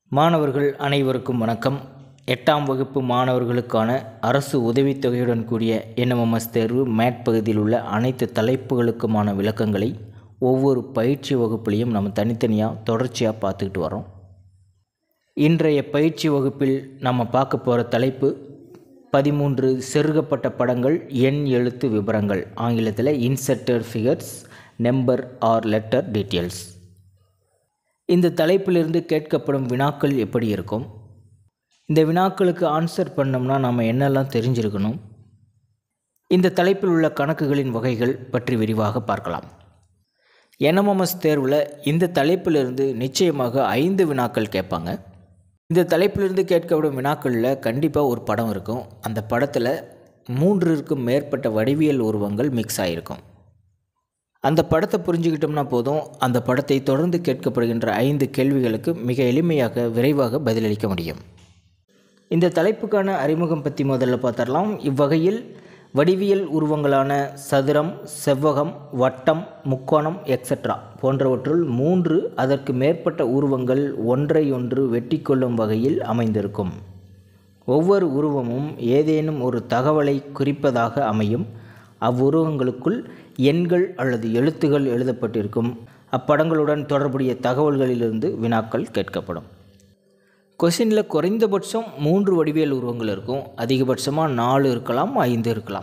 மாணவர்கள் அனைவருக்கும் வணக்கம் எட்டாம் வகுப்பு மாணவர்களுக்கான அரசு உதவித்தொகையுடன் கூடிய என்எம்எஸ் தேர்வு மேட் பகுதியில் உள்ள அனைத்து தலைப்புகளுக்குமான விளக்கங்களை ஒவ்வொரு பயிற்சி வகுப்புலையும் நம்ம தனித்தனியாக தொடர்ச்சியாக பார்த்துக்கிட்டு வரோம் இன்றைய பயிற்சி வகுப்பில் நம்ம பார்க்க போகிற தலைப்பு பதிமூன்று செருகப்பட்ட படங்கள் எண் எழுத்து விவரங்கள் ஆங்கிலத்தில் inserted figures number are letter details இந்த தலைப்பிலிருந்து கேட்கப்படும் வினாக்கள் எப்படி இருக்கும் இந்த வினாக்களுக்கு ஆன்சர் பண்ணோம்னா நம்ம என்னெல்லாம் தெரிஞ்சிருக்கணும் இந்த தலைப்பில் உள்ள கணக்குகளின் வகைகள் பற்றி விரிவாக பார்க்கலாம் என்எம்எஸ் தேர்வில் இந்த தலைப்பிலிருந்து நிச்சயமாக ஐந்து வினாக்கள் கேட்பாங்க இந்த தலைப்பிலிருந்து கேட்கப்படும் வினாக்களில் கண்டிப்பாக ஒரு படம் இருக்கும் அந்த படத்தில் மூன்றிற்கும் மேற்பட்ட வடிவியல் உருவங்கள் மிக்ஸ் ஆகிருக்கும் அந்த படத்தை புரிஞ்சுக்கிட்டோம்னா போதும் அந்த படத்தை தொடர்ந்து கேட்கப்படுகின்ற ஐந்து கேள்விகளுக்கு மிக எளிமையாக விரைவாக பதிலளிக்க முடியும் இந்த தலைப்புக்கான அறிமுகம் பற்றி முதல்ல பார்த்துடலாம் இவ்வகையில் வடிவியல் உருவங்களான சதுரம் செவ்வகம் வட்டம் முக்கோணம் எக்ஸெட்ரா போன்றவற்றுள் மூன்று அதற்கு மேற்பட்ட உருவங்கள் ஒன்றையொன்று வெட்டிக்கொள்ளும் வகையில் அமைந்திருக்கும் ஒவ்வொரு உருவமும் ஏதேனும் ஒரு தகவலை குறிப்பதாக அமையும் அவ்வுருவங்களுக்குள் எண்கள் அல்லது எழுத்துகள் எழுதப்பட்டிருக்கும் அப்படங்களுடன் தொடர்புடைய தகவல்களிலிருந்து வினாக்கள் கேட்கப்படும் கொஷினில் குறைந்தபட்சம் மூன்று வடிவியல் உருவங்கள் இருக்கும் அதிகபட்சமாக நாலு இருக்கலாம் ஐந்து இருக்கலாம்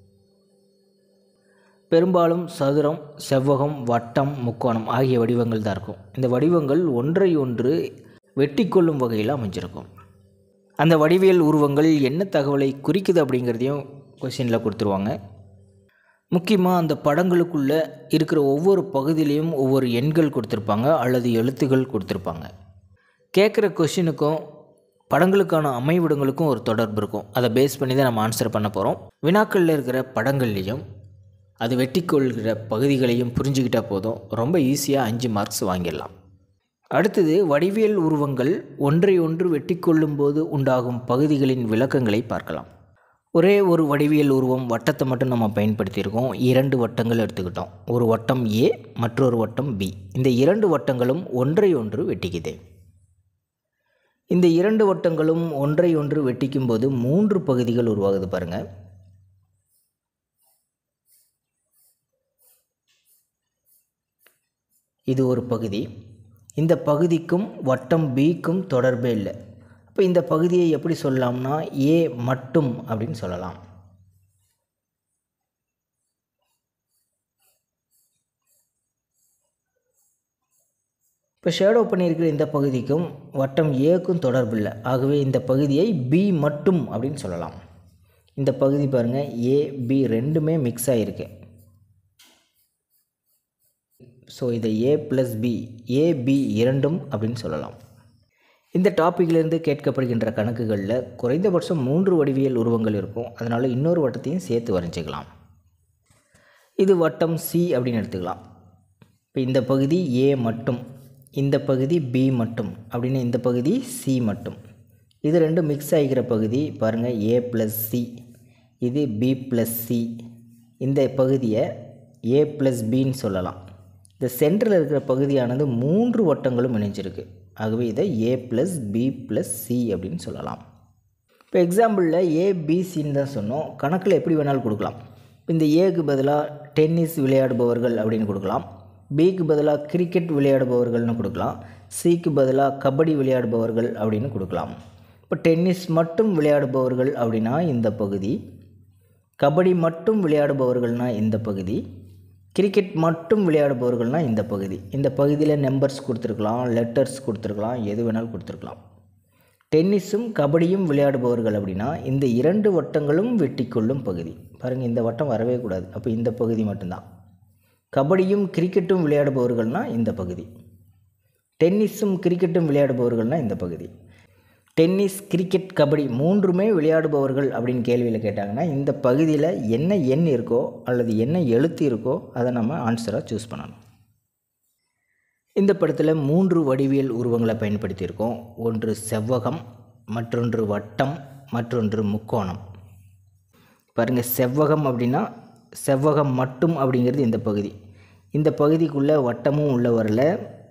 பெரும்பாலும் சதுரம் செவ்வகம் வட்டம் முக்கோணம் ஆகிய வடிவங்கள் தான் இருக்கும் இந்த வடிவங்கள் ஒன்றை ஒன்று வெட்டிக்கொள்ளும் வகையில் அமைஞ்சிருக்கும் அந்த வடிவியல் உருவங்கள் என்ன தகவலை குறிக்குது அப்படிங்கிறதையும் கொஷினில் கொடுத்துருவாங்க முக்கியமாக அந்த படங்களுக்குள்ளே இருக்கிற ஒவ்வொரு பகுதியிலையும் ஒவ்வொரு எண்கள் கொடுத்துருப்பாங்க அல்லது எழுத்துகள் கொடுத்துருப்பாங்க கேட்குற கொஷினுக்கும் படங்களுக்கான அமைவிடங்களுக்கும் ஒரு தொடர்பு இருக்கும் அதை பேஸ் பண்ணி தான் நம்ம ஆன்சர் பண்ண போகிறோம் வினாக்களில் இருக்கிற படங்கள்லேயும் அது வெட்டிக்கொள்கிற பகுதிகளையும் புரிஞ்சுக்கிட்டால் போதும் ரொம்ப ஈஸியாக அஞ்சு மார்க்ஸ் வாங்கிடலாம் அடுத்தது வடிவியல் உருவங்கள் ஒன்றை ஒன்று வெட்டிக்கொள்ளும் போது உண்டாகும் பகுதிகளின் விளக்கங்களை பார்க்கலாம் ஒரே ஒரு வடிவியல் உருவம் வட்டத்தை மட்டும் நம்ம பயன்படுத்தியிருக்கோம் இரண்டு வட்டங்கள் எடுத்துக்கிட்டோம் ஒரு வட்டம் ஏ மற்றொரு வட்டம் பி இந்த இரண்டு வட்டங்களும் ஒன்றை ஒன்று வெட்டிக்குது இந்த இரண்டு வட்டங்களும் ஒன்றை ஒன்று வெட்டிக்கும் போது மூன்று பகுதிகள் உருவாகுது பாருங்கள் இது ஒரு பகுதி இந்த பகுதிக்கும் வட்டம் பிக்கும் தொடர்பே இல்லை அப்போ இந்த பகுதியை எப்படி சொல்லலாம்னா ஏ மட்டும் அப்படின்னு சொல்லலாம் இப்போ ஷேடோ பண்ணியிருக்கிற இந்த பகுதிக்கும் வட்டம் ஏக்கும் தொடர்பு இல்லை ஆகவே இந்த பகுதியை பி மட்டும் அப்படின்னு சொல்லலாம் இந்த பகுதி பாருங்கள் ஏ பி ரெண்டுமே மிக்ஸ் ஆகிருக்கு ஸோ இதை A plus B A B இரண்டும் அப்படின்னு சொல்லலாம் இந்த டாப்பிக்லேருந்து கேட்கப்படுகின்ற கணக்குகளில் குறைந்தபட்சம் மூன்று வடிவியல் உருவங்கள் இருக்கும் அதனால் இன்னொரு வட்டத்தையும் சேர்த்து வரைஞ்சிக்கலாம் இது வட்டம் சி அப்படின்னு எடுத்துக்கலாம் இப்போ இந்த பகுதி ஏ மட்டும் இந்த பகுதி பி மட்டும் அப்படின்னு இந்த பகுதி சி மட்டும் இது ரெண்டும் மிக்ஸ் ஆகிக்கிற பகுதி பாருங்கள் ஏ ப்ளஸ் சி இது பி ப்ளஸ் சி இந்த பகுதியை ஏ ப்ளஸ் பின்னு சொல்லலாம் இந்த சென்டரில் இருக்கிற பகுதியானது மூன்று வட்டங்களும் இணைஞ்சிருக்கு ஆகவே இதை A plus B plus C அப்படின்னு சொல்லலாம் இப்போ எக்ஸாம்பிளில் ஏபிசின்னு தான் சொன்னோம் கணக்கில் எப்படி வேணாலும் கொடுக்கலாம் இந்த ஏக்கு பதிலாக டென்னிஸ் விளையாடுபவர்கள் அப்படின்னு கொடுக்கலாம் பிக்கு பதிலாக கிரிக்கெட் விளையாடுபவர்கள்னு கொடுக்கலாம் சிக்கு பதிலாக கபடி விளையாடுபவர்கள் அப்படின்னு கொடுக்கலாம் இப்போ டென்னிஸ் மட்டும் விளையாடுபவர்கள் அப்படின்னா இந்த பகுதி கபடி மட்டும் விளையாடுபவர்கள்னால் இந்த பகுதி கிரிக்கெட் மட்டும் விளையாடுபவர்கள்னால் இந்த பகுதி இந்த பகுதியில் நம்பர்ஸ் கொடுத்துருக்கலாம் லெட்டர்ஸ் கொடுத்துருக்கலாம் எது வேணாலும் கொடுத்துருக்கலாம் டென்னிஸும் கபடியும் விளையாடுபவர்கள் அப்படின்னா இந்த இரண்டு வட்டங்களும் வெட்டிக்கொள்ளும் பகுதி பாருங்கள் இந்த வட்டம் வரவே கூடாது அப்போ இந்த பகுதி மட்டும்தான் கபடியும் கிரிக்கெட்டும் விளையாடுபவர்கள்னால் இந்த பகுதி டென்னிஸும் கிரிக்கெட்டும் விளையாடுபவர்கள்னால் இந்த பகுதி டென்னிஸ் கிரிக்கெட் கபடி மூன்றுமே விளையாடுபவர்கள் அப்படின்னு கேள்வியில் கேட்டாங்கன்னா இந்த பகுதியில் என்ன எண் இருக்கோ அல்லது என்ன எழுத்து இருக்கோ அதை நம்ம ஆன்சராக சூஸ் பண்ணணும் இந்த படத்தில் மூன்று வடிவியல் உருவங்களை பயன்படுத்தியிருக்கோம் ஒன்று செவ்வகம் மற்றொன்று வட்டம் மற்றொன்று முக்கோணம் பாருங்கள் செவ்வகம் அப்படின்னா செவ்வகம் மட்டும் அப்படிங்கிறது இந்த பகுதி இந்த பகுதிக்குள்ளே வட்டமும் உள்ள வரல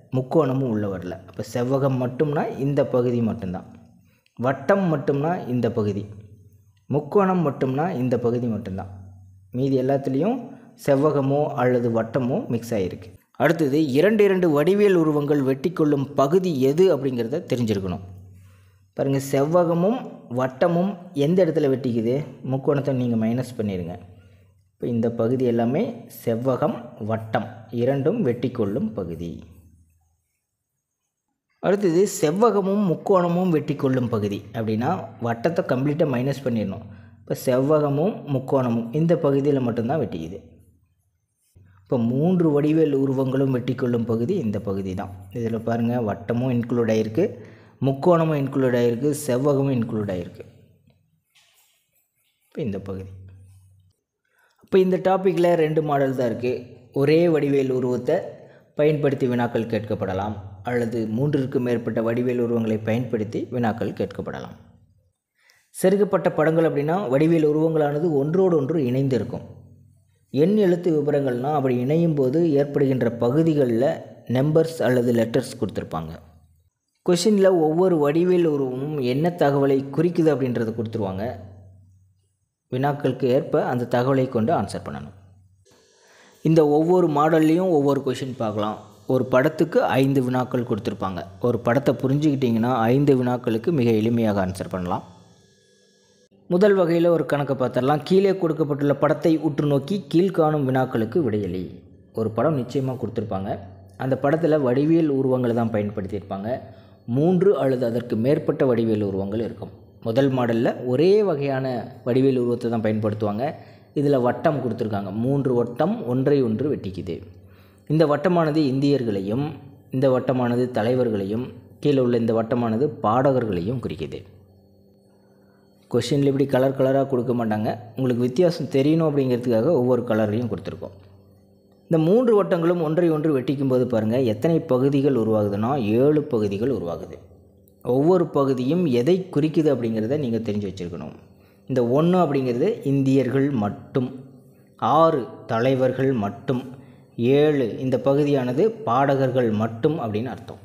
முக்கோணமும் உள்ள வரல அப்போ செவ்வகம் மட்டும்னா இந்த பகுதி மட்டும்தான் வட்டம் மட்டும்னா இந்த பகுதி முக்கோணம் மட்டும்னா இந்த பகுதி மட்டும்தான் மீதி எல்லாத்துலேயும் செவ்வகமோ அல்லது வட்டமோ மிக்ஸ் ஆகிருக்கு அடுத்தது இரண்டு இரண்டு வடிவியல் உருவங்கள் வெட்டிக்கொள்ளும் பகுதி எது அப்படிங்கிறத தெரிஞ்சிருக்கணும் பாருங்கள் செவ்வகமும் வட்டமும் எந்த இடத்துல வெட்டிக்குது முக்கோணத்தை நீங்கள் மைனஸ் பண்ணிடுங்க இப்போ இந்த பகுதி எல்லாமே செவ்வகம் வட்டம் இரண்டும் வெட்டிக்கொள்ளும் பகுதி அடுத்தது செவ்வகமும் முக்கோணமும் வெட்டிக்கொள்ளும் பகுதி அப்படின்னா வட்டத்தை கம்ப்ளீட்டாக மைனஸ் பண்ணிடணும் இப்போ செவ்வகமும் முக்கோணமும் இந்த பகுதியில் மட்டும்தான் வெட்டிக்குது இப்போ மூன்று வடிவேல் உருவங்களும் வெட்டிக்கொள்ளும் பகுதி இந்த பகுதி தான் இதில் பாருங்கள் வட்டமும் இன்க்ளூட் ஆகிருக்கு முக்கோணமும் இன்க்ளூட் ஆகிருக்கு செவ்வகமும் இன்க்ளூட் ஆகிருக்கு இப்போ இந்த பகுதி இப்போ இந்த டாப்பிக்கில் ரெண்டு மாடல் தான் இருக்குது ஒரே வடிவேல் உருவத்தை பயன்படுத்தி வினாக்கள் கேட்கப்படலாம் அல்லது மூன்றிற்கு மேற்பட்ட வடிவேல் உருவங்களை பயன்படுத்தி வினாக்கள் கேட்கப்படலாம் செருகப்பட்ட படங்கள் அப்படின்னா வடிவேல் உருவங்களானது ஒன்றோடு ஒன்று இணைந்து இருக்கும் எண் எழுத்து விவரங்கள்னால் அப்படி இணையும் போது ஏற்படுகின்ற பகுதிகளில் நம்பர்ஸ் அல்லது லெட்டர்ஸ் கொடுத்துருப்பாங்க கொஷினில் ஒவ்வொரு வடிவேல் உருவமும் என்ன தகவலை குறிக்குது அப்படின்றத கொடுத்துருவாங்க வினாக்களுக்கு ஏற்ப அந்த தகவலை கொண்டு ஆன்சர் பண்ணணும் இந்த ஒவ்வொரு மாடல்லையும் ஒவ்வொரு கொஷின் பார்க்கலாம் ஒரு படத்துக்கு ஐந்து வினாக்கள் கொடுத்துருப்பாங்க ஒரு படத்தை புரிஞ்சுக்கிட்டிங்கன்னா ஐந்து வினாக்களுக்கு மிக எளிமையாக ஆன்சர் பண்ணலாம் முதல் வகையில் ஒரு கணக்கை பார்த்துடலாம் கீழே கொடுக்கப்பட்டுள்ள படத்தை உற்று நோக்கி கீழ்காணும் வினாக்களுக்கு விடையளி ஒரு படம் நிச்சயமாக கொடுத்துருப்பாங்க அந்த படத்தில் வடிவியல் உருவங்களை தான் பயன்படுத்தியிருப்பாங்க மூன்று அல்லது அதற்கு மேற்பட்ட வடிவியல் உருவங்கள் இருக்கும் முதல் மாடலில் ஒரே வகையான வடிவியல் உருவத்தை தான் பயன்படுத்துவாங்க இதில் வட்டம் கொடுத்துருக்காங்க மூன்று வட்டம் ஒன்றை ஒன்று வெட்டிக்குது இந்த வட்டமானது இந்தியர்களையும் இந்த வட்டமானது தலைவர்களையும் கீழே உள்ள இந்த வட்டமானது பாடகர்களையும் குறிக்குது கொஷினில் இப்படி கலர் கலராக கொடுக்க மாட்டாங்க உங்களுக்கு வித்தியாசம் தெரியணும் அப்படிங்கிறதுக்காக ஒவ்வொரு கலரையும் கொடுத்துருக்கோம் இந்த மூன்று வட்டங்களும் ஒன்றை ஒன்று வெட்டிக்கும் போது பாருங்கள் எத்தனை பகுதிகள் உருவாகுதுன்னா ஏழு பகுதிகள் உருவாகுது ஒவ்வொரு பகுதியும் எதை குறிக்குது அப்படிங்கிறத நீங்கள் தெரிஞ்சு வச்சுருக்கணும் இந்த ஒன்று அப்படிங்கிறது இந்தியர்கள் மட்டும் ஆறு தலைவர்கள் மட்டும் ஏழு இந்த பகுதியானது பாடகர்கள் மட்டும் அப்படின்னு அர்த்தம்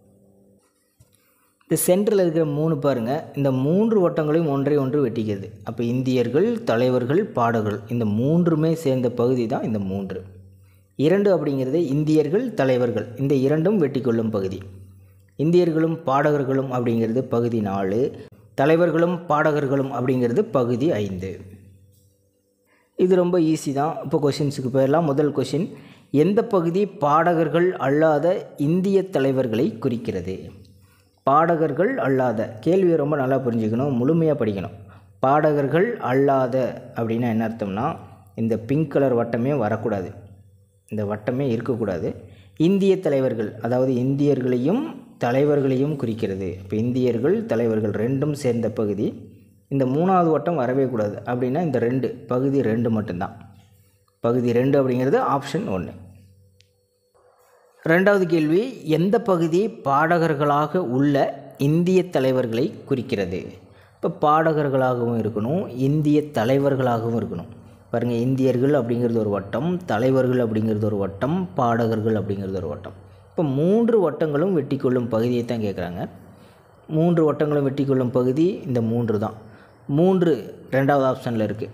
இந்த சென்டரில் இருக்கிற மூணு பாருங்கள் இந்த மூன்று வட்டங்களையும் ஒன்றை ஒன்று வெட்டிக்கிறது அப்போ இந்தியர்கள் தலைவர்கள் பாடகர்கள் இந்த மூன்றுமே சேர்ந்த பகுதி தான் இந்த மூன்று இரண்டு அப்படிங்கிறது இந்தியர்கள் தலைவர்கள் இந்த இரண்டும் வெட்டிக்கொள்ளும் பகுதி இந்தியர்களும் பாடகர்களும் அப்படிங்கிறது பகுதி நாலு தலைவர்களும் பாடகர்களும் அப்படிங்கிறது பகுதி ஐந்து இது ரொம்ப ஈஸி தான் இப்போ கொஷின்ஸுக்கு போயிடலாம் முதல் கொஷின் எந்த பகுதி பாடகர்கள் அல்லாத இந்திய தலைவர்களை குறிக்கிறது பாடகர்கள் அல்லாத கேள்வியை ரொம்ப நல்லா புரிஞ்சுக்கணும் முழுமையாக படிக்கணும் பாடகர்கள் அல்லாத அப்படின்னா என்ன அர்த்தம்னா இந்த பிங்க் கலர் வட்டமே வரக்கூடாது இந்த வட்டமே இருக்கக்கூடாது இந்திய தலைவர்கள் அதாவது இந்தியர்களையும் தலைவர்களையும் குறிக்கிறது இப்போ இந்தியர்கள் தலைவர்கள் ரெண்டும் சேர்ந்த பகுதி இந்த மூணாவது வட்டம் வரவே கூடாது அப்படின்னா இந்த ரெண்டு பகுதி ரெண்டு மட்டும்தான் பகுதி ரெண்டு அப்படிங்கிறது ஆப்ஷன் ஒன்று ரெண்டாவது கேள்வி எந்த பகுதி பாடகர்களாக உள்ள இந்திய தலைவர்களை குறிக்கிறது இப்போ பாடகர்களாகவும் இருக்கணும் இந்திய தலைவர்களாகவும் இருக்கணும் பாருங்கள் இந்தியர்கள் அப்படிங்கிறது ஒரு வட்டம் தலைவர்கள் அப்படிங்கிறது ஒரு வட்டம் பாடகர்கள் அப்படிங்கிறது ஒரு வட்டம் இப்போ மூன்று வட்டங்களும் வெட்டிக்கொள்ளும் பகுதியை தான் கேட்குறாங்க மூன்று வட்டங்களும் வெட்டிக்கொள்ளும் பகுதி இந்த மூன்று தான் மூன்று ரெண்டாவது ஆப்ஷனில் இருக்குது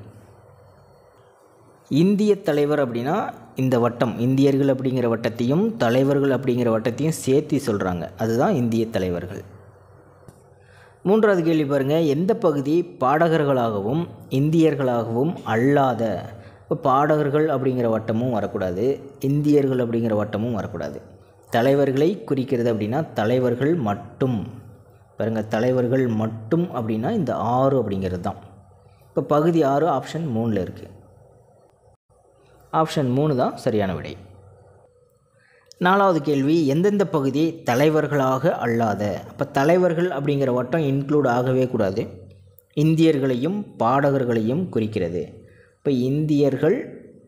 இந்திய தலைவர் அப்படின்னா இந்த வட்டம் இந்தியர்கள் அப்படிங்கிற வட்டத்தையும் தலைவர்கள் அப்படிங்கிற வட்டத்தையும் சேர்த்து சொல்கிறாங்க அதுதான் இந்திய தலைவர்கள் மூன்றாவது கேள்வி பாருங்கள் எந்த பகுதி பாடகர்களாகவும் இந்தியர்களாகவும் அல்லாத இப்போ பாடகர்கள் அப்படிங்கிற வட்டமும் வரக்கூடாது இந்தியர்கள் அப்படிங்கிற வட்டமும் வரக்கூடாது தலைவர்களை குறிக்கிறது அப்படின்னா தலைவர்கள் மட்டும் பாருங்கள் தலைவர்கள் மட்டும் அப்படின்னா இந்த ஆறு அப்படிங்கிறது தான் இப்போ பகுதி ஆறு ஆப்ஷன் மூணில் இருக்குது ஆப்ஷன் மூணு தான் சரியான விடை நாலாவது கேள்வி எந்தெந்த பகுதி தலைவர்களாக அல்லாத அப்போ தலைவர்கள் அப்படிங்கிற வட்டம் இன்க்ளூட் ஆகவே கூடாது இந்தியர்களையும் பாடகர்களையும் குறிக்கிறது இப்போ இந்தியர்கள்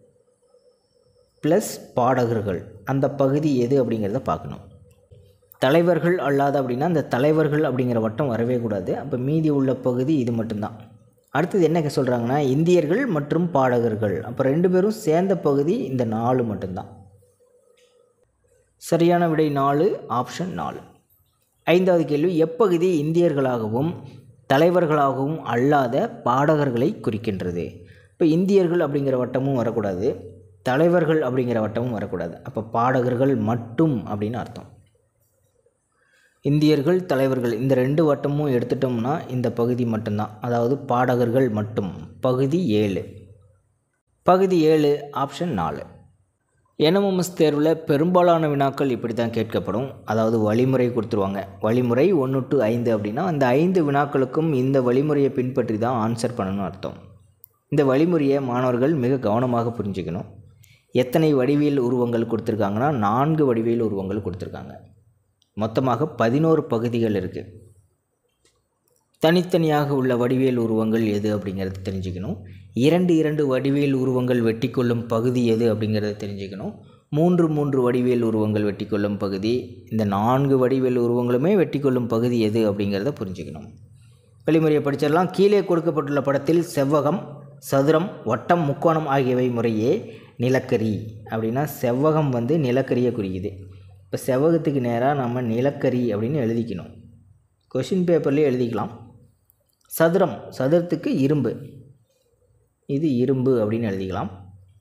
ப்ளஸ் பாடகர்கள் அந்த பகுதி எது அப்படிங்கிறத பார்க்கணும் தலைவர்கள் அல்லாத அப்படின்னா அந்த தலைவர்கள் அப்படிங்கிற வட்டம் வரவே கூடாது அப்போ மீதி உள்ள பகுதி இது மட்டும்தான் அடுத்தது என்ன சொல்கிறாங்கன்னா இந்தியர்கள் மற்றும் பாடகர்கள் அப்போ ரெண்டு பேரும் சேர்ந்த பகுதி இந்த நாலு மட்டும்தான் சரியான விடை நாலு ஆப்ஷன் நாலு ஐந்தாவது கேள்வி எப்பகுதி இந்தியர்களாகவும் தலைவர்களாகவும் அல்லாத பாடகர்களை குறிக்கின்றது இப்போ இந்தியர்கள் அப்படிங்கிற வட்டமும் வரக்கூடாது தலைவர்கள் அப்படிங்கிற வட்டமும் வரக்கூடாது அப்போ பாடகர்கள் மட்டும் அப்படின்னு அர்த்தம் இந்தியர்கள் தலைவர்கள் இந்த ரெண்டு வட்டமும் எடுத்துட்டோம்னா இந்த பகுதி மட்டும்தான் அதாவது பாடகர்கள் மட்டும் பகுதி ஏழு பகுதி ஏழு ஆப்ஷன் நாலு என்எம்எஸ் தேர்வில் பெரும்பாலான வினாக்கள் இப்படி தான் கேட்கப்படும் அதாவது வழிமுறை கொடுத்துருவாங்க வழிமுறை ஒன்று டு ஐந்து அப்படின்னா அந்த ஐந்து வினாக்களுக்கும் இந்த வழிமுறையை பின்பற்றி தான் ஆன்சர் பண்ணணும்னு அர்த்தம் இந்த வழிமுறையை மாணவர்கள் மிக கவனமாக புரிஞ்சுக்கணும் எத்தனை வடிவியல் உருவங்கள் கொடுத்துருக்காங்கன்னா நான்கு வடிவியல் உருவங்கள் கொடுத்துருக்காங்க மொத்தமாக பதினோரு பகுதிகள் இருக்குது தனித்தனியாக உள்ள வடிவியல் உருவங்கள் எது அப்படிங்கிறத தெரிஞ்சுக்கணும் இரண்டு இரண்டு வடிவியல் உருவங்கள் வெட்டிக்கொள்ளும் பகுதி எது அப்படிங்கிறத தெரிஞ்சுக்கணும் மூன்று மூன்று வடிவியல் உருவங்கள் வெட்டிக்கொள்ளும் பகுதி இந்த நான்கு வடிவியல் உருவங்களுமே வெட்டிக்கொள்ளும் பகுதி எது அப்படிங்கிறத புரிஞ்சுக்கணும் வழிமுறையை படிச்சிடலாம் கீழே கொடுக்கப்பட்டுள்ள படத்தில் செவ்வகம் சதுரம் வட்டம் முக்கோணம் ஆகியவை முறையே நிலக்கரி அப்படின்னா செவ்வகம் வந்து நிலக்கரியை குறிக்குது இப்போ செவ்வகத்துக்கு நேராக நம்ம நிலக்கரி அப்படின்னு எழுதிக்கணும் கொஷின் பேப்பர்லேயே எழுதிக்கலாம் சதுரம் சதுரத்துக்கு இரும்பு இது இரும்பு அப்படின்னு எழுதிக்கலாம்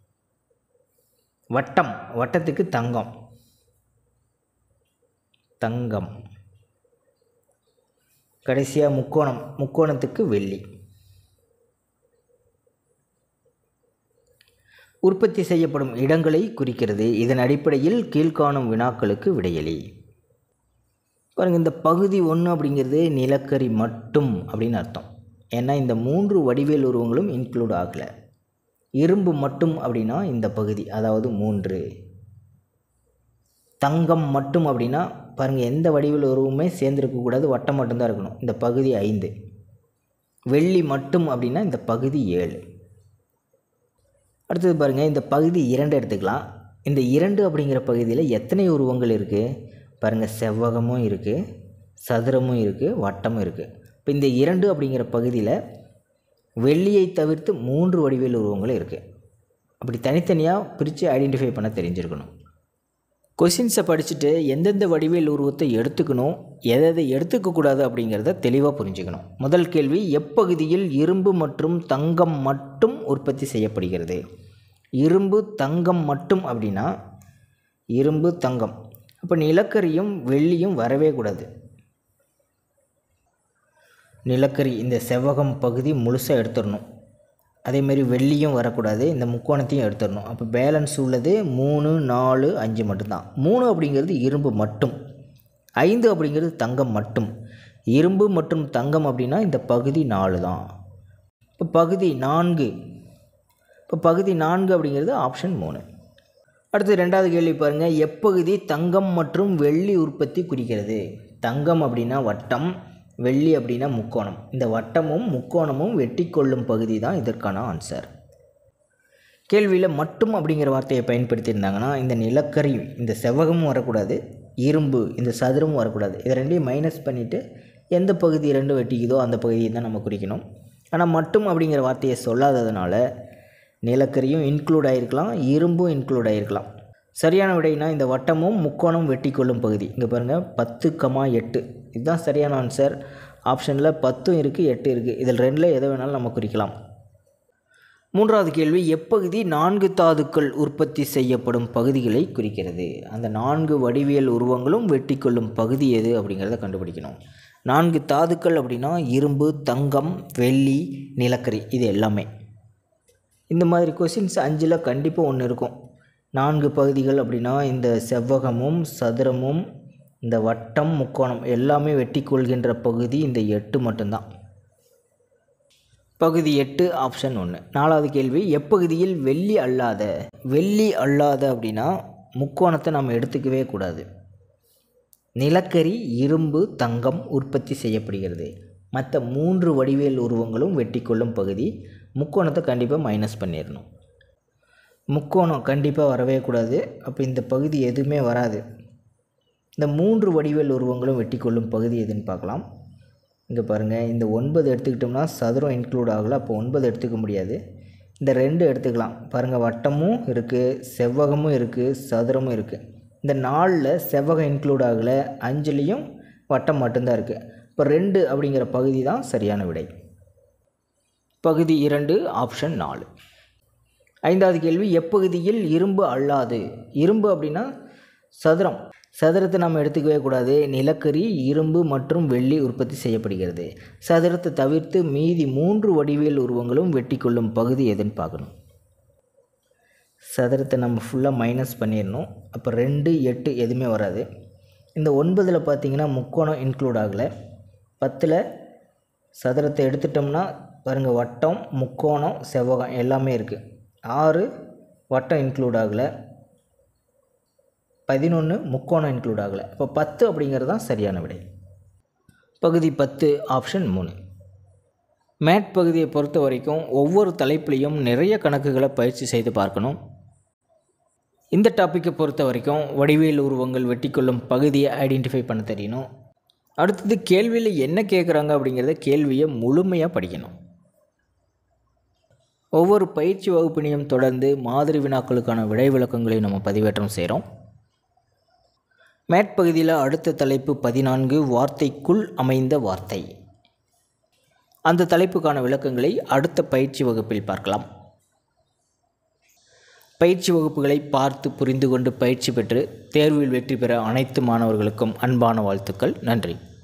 வட்டம் வட்டத்துக்கு தங்கம் தங்கம் கடைசியாக முக்கோணம் முக்கோணத்துக்கு வெள்ளி உற்பத்தி செய்யப்படும் இடங்களை குறிக்கிறது இதன் அடிப்படையில் கீழ்காணும் வினாக்களுக்கு விடையளி பாருங்கள் இந்த பகுதி ஒன்று அப்படிங்கிறது நிலக்கரி மட்டும் அப்படின்னு அர்த்தம் ஏன்னா இந்த மூன்று வடிவியல் உருவங்களும் இன்க்ளூட் ஆகலை இரும்பு மட்டும் அப்படின்னா இந்த பகுதி அதாவது மூன்று தங்கம் மட்டும் அப்படின்னா பாருங்கள் எந்த வடிவில் உருவமே சேர்ந்துருக்கக்கூடாது வட்டம் மட்டும்தான் இருக்கணும் இந்த பகுதி ஐந்து வெள்ளி மட்டும் அப்படின்னா இந்த பகுதி ஏழு அடுத்தது பாருங்கள் இந்த பகுதி இரண்டு எடுத்துக்கலாம் இந்த இரண்டு அப்படிங்கிற பகுதியில் எத்தனை உருவங்கள் இருக்குது பாருங்கள் செவ்வகமும் இருக்குது சதுரமும் இருக்குது வட்டமும் இருக்குது இப்போ இந்த இரண்டு அப்படிங்கிற பகுதியில் வெள்ளியை தவிர்த்து மூன்று வடிவியல் உருவங்கள் இருக்குது அப்படி தனித்தனியாக பிரித்து ஐடென்டிஃபை பண்ண தெரிஞ்சிருக்கணும் கொஷின்ஸை படிச்சுட்டு எந்தெந்த வடிவியல் உருவத்தை எடுத்துக்கணும் எதை எதை எடுத்துக்கக்கூடாது அப்படிங்கிறத தெளிவாக புரிஞ்சுக்கணும் முதல் கேள்வி எப்பகுதியில் இரும்பு மற்றும் தங்கம் மட்டும் உற்பத்தி செய்யப்படுகிறது இரும்பு தங்கம் மட்டும் அப்படின்னா இரும்பு தங்கம் அப்போ நிலக்கரியும் வெள்ளியும் வரவே கூடாது நிலக்கரி இந்த செவ்வகம் பகுதி முழுசாக எடுத்துடணும் அதேமாரி வெள்ளியும் வரக்கூடாது இந்த முக்கோணத்தையும் எடுத்துடணும் அப்போ பேலன்ஸ் உள்ளது மூணு நாலு அஞ்சு மட்டும்தான் மூணு அப்படிங்கிறது இரும்பு மட்டும் ஐந்து அப்படிங்கிறது தங்கம் மட்டும் இரும்பு மற்றும் தங்கம் அப்படின்னா இந்த பகுதி நாலு தான் இப்போ பகுதி நான்கு இப்போ பகுதி நான்கு அப்படிங்கிறது ஆப்ஷன் மூணு அடுத்து ரெண்டாவது கேள்வி பாருங்கள் எப்பகுதி தங்கம் மற்றும் வெள்ளி உற்பத்தி குறிக்கிறது தங்கம் அப்படின்னா வட்டம் வெள்ளி அப்படின்னா முக்கோணம் இந்த வட்டமும் முக்கோணமும் வெட்டி கொள்ளும் பகுதி தான் இதற்கான ஆன்சர் கேள்வியில் மட்டும் அப்படிங்கிற வார்த்தையை பயன்படுத்தியிருந்தாங்கன்னா இந்த நிலக்கரி இந்த செவ்வகமும் வரக்கூடாது இரும்பு இந்த சதுரமும் வரக்கூடாது இதை ரெண்டையும் மைனஸ் பண்ணிவிட்டு எந்த பகுதி ரெண்டு வெட்டிக்குதோ அந்த பகுதியை தான் நம்ம குறிக்கணும் ஆனால் மட்டும் அப்படிங்கிற வார்த்தையை சொல்லாததுனால நிலக்கரியும் இன்க்ளூட் ஆகிருக்கலாம் இரும்பும் இன்க்ளூட் ஆகிருக்கலாம் சரியான விடைனா இந்த வட்டமும் முக்கோணம் வெட்டி கொள்ளும் பகுதி இங்கே பாருங்கள் பத்து கமா எட்டு இதுதான் சரியான ஆன்சர் ஆப்ஷனில் பத்தும் இருக்குது எட்டு இருக்குது இதில் ரெண்டில் எதை வேணாலும் நம்ம குறிக்கலாம் மூன்றாவது கேள்வி எப்பகுதி நான்கு தாதுக்கள் உற்பத்தி செய்யப்படும் பகுதிகளை குறிக்கிறது அந்த நான்கு வடிவியல் உருவங்களும் வெட்டி கொள்ளும் பகுதி எது அப்படிங்கிறத கண்டுபிடிக்கணும் நான்கு தாதுக்கள் அப்படின்னா இரும்பு தங்கம் வெள்ளி நிலக்கரி இது எல்லாமே இந்த மாதிரி கொஷின்ஸ் அஞ்சில் கண்டிப்பாக ஒன்று இருக்கும் நான்கு பகுதிகள் அப்படின்னா இந்த செவ்வகமும் சதுரமும் இந்த வட்டம் முக்கோணம் எல்லாமே வெட்டி கொள்கின்ற பகுதி இந்த எட்டு மட்டும்தான் பகுதி எட்டு ஆப்ஷன் ஒன்று நாலாவது கேள்வி எப்பகுதியில் வெள்ளி அல்லாத வெள்ளி அல்லாத அப்படின்னா முக்கோணத்தை நம்ம எடுத்துக்கவே கூடாது நிலக்கரி இரும்பு தங்கம் உற்பத்தி செய்யப்படுகிறது மற்ற மூன்று வடிவியல் உருவங்களும் வெட்டி கொள்ளும் பகுதி முக்கோணத்தை கண்டிப்பாக மைனஸ் பண்ணிடணும் முக்கோணம் கண்டிப்பாக வரவே கூடாது அப்போ இந்த பகுதி எதுவுமே வராது இந்த மூன்று வடிவியல் உருவங்களும் வெட்டி கொள்ளும் பகுதி எதுன்னு பார்க்கலாம் இங்கே பாருங்கள் இந்த ஒன்பது எடுத்துக்கிட்டோம்னா சதுரம் இன்க்ளூட் ஆகலை அப்போ ஒன்பது எடுத்துக்க முடியாது இந்த ரெண்டு எடுத்துக்கலாம் பாருங்கள் வட்டமும் இருக்குது செவ்வகமும் இருக்குது சதுரமும் இருக்குது இந்த நாலில் செவ்வகம் இன்க்ளூட் ஆகலை அஞ்சுலேயும் வட்டம் மட்டும்தான் இருக்குது இப்போ ரெண்டு அப்படிங்கிற பகுதி தான் சரியான விடை பகுதி இரண்டு ஆப்ஷன் நாலு ஐந்தாவது கேள்வி எப்பகுதியில் இரும்பு அல்லாது இரும்பு அப்படின்னா சதுரம் சதுரத்தை நம்ம எடுத்துக்கவே கூடாது நிலக்கரி இரும்பு மற்றும் வெள்ளி உற்பத்தி செய்யப்படுகிறது சதுரத்தை தவிர்த்து மீதி மூன்று வடிவியல் உருவங்களும் வெட்டி கொள்ளும் பகுதி எதுன்னு பார்க்கணும் சதுரத்தை நம்ம ஃபுல்லாக மைனஸ் பண்ணிடணும் அப்போ ரெண்டு எட்டு எதுவுமே வராது இந்த ஒன்பதில் பார்த்தீங்கன்னா முக்கோணம் இன்க்ளூட் ஆகலை பத்தில் சதுரத்தை எடுத்துட்டோம்னா பாருங்கள் வட்டம் முக்கோணம் செவ்வகம் எல்லாமே இருக்குது ஆறு வட்டம் இன்க்ளூட் ஆகலை பதினொன்று முக்கோணம் இன்க்ளூட் ஆகலை இப்போ பத்து அப்படிங்கிறது தான் சரியான விடை பகுதி பத்து ஆப்ஷன் மூணு மேட் பகுதியை பொறுத்த வரைக்கும் ஒவ்வொரு தலைப்புலேயும் நிறைய கணக்குகளை பயிற்சி செய்து பார்க்கணும் இந்த டாப்பிக்கை பொறுத்த வரைக்கும் வடிவியல் உருவங்கள் வெட்டிக்கொள்ளும் பகுதியை ஐடென்டிஃபை பண்ண தெரியணும் அடுத்தது கேள்வியில் என்ன கேட்குறாங்க அப்படிங்கிறத கேள்வியை முழுமையாக படிக்கணும் ஒவ்வொரு பயிற்சி வகுப்பினையும் தொடர்ந்து மாதிரி வினாக்களுக்கான விடை விளக்கங்களை நம்ம பதிவேற்றம் செய்கிறோம் மேட் பகுதியில் அடுத்த தலைப்பு பதினான்கு வார்த்தைக்குள் அமைந்த வார்த்தை அந்த தலைப்புக்கான விளக்கங்களை அடுத்த பயிற்சி வகுப்பில் பார்க்கலாம் பயிற்சி வகுப்புகளை பார்த்து புரிந்து கொண்டு பயிற்சி பெற்று தேர்வில் வெற்றி பெற அனைத்து மாணவர்களுக்கும் அன்பான வாழ்த்துக்கள் நன்றி